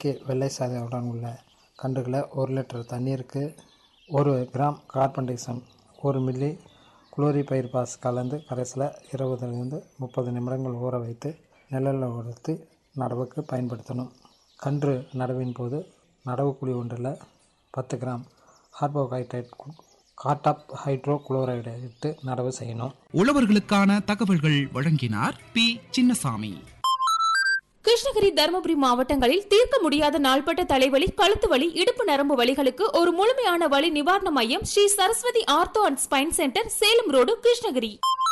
நாளைக்கு வெள்ளை சாதையுடன் உள்ள கன்றுகளை ஒரு லிட்டர் தண்ணீருக்கு ஒரு கிராம் கார்பன்டைசம் ஒரு மில்லி குளோரிபயிர் பாஸ் கலந்து கரைசலை இருபதுலேருந்து முப்பது நிமிடங்கள் ஊற வைத்து நிழலில் உடுத்தி நடவுக்கு பயன்படுத்தணும் கன்று நடவின் போது நடவு குழி ஒன்றில் பத்து கிராம் கார்போஹைட்ரேட் காட்டாப் ஹைட்ரோ குளோரைடை இட்டு நடவு செய்யணும் உழவர்களுக்கான தகவல்கள் வழங்கினார் பி சின்னசாமி கிருஷ்ணகிரி தருமபுரி மாவட்டங்களில் தீர்க்க முடியாத நாள்பட்ட தலைவலி கழுத்து வலி இடுப்பு நரம்பு வலிகளுக்கு ஒரு முழுமையான வலி நிவாரண மையம் Shri Saraswati ortho and spine centre Salem road Krishnagiri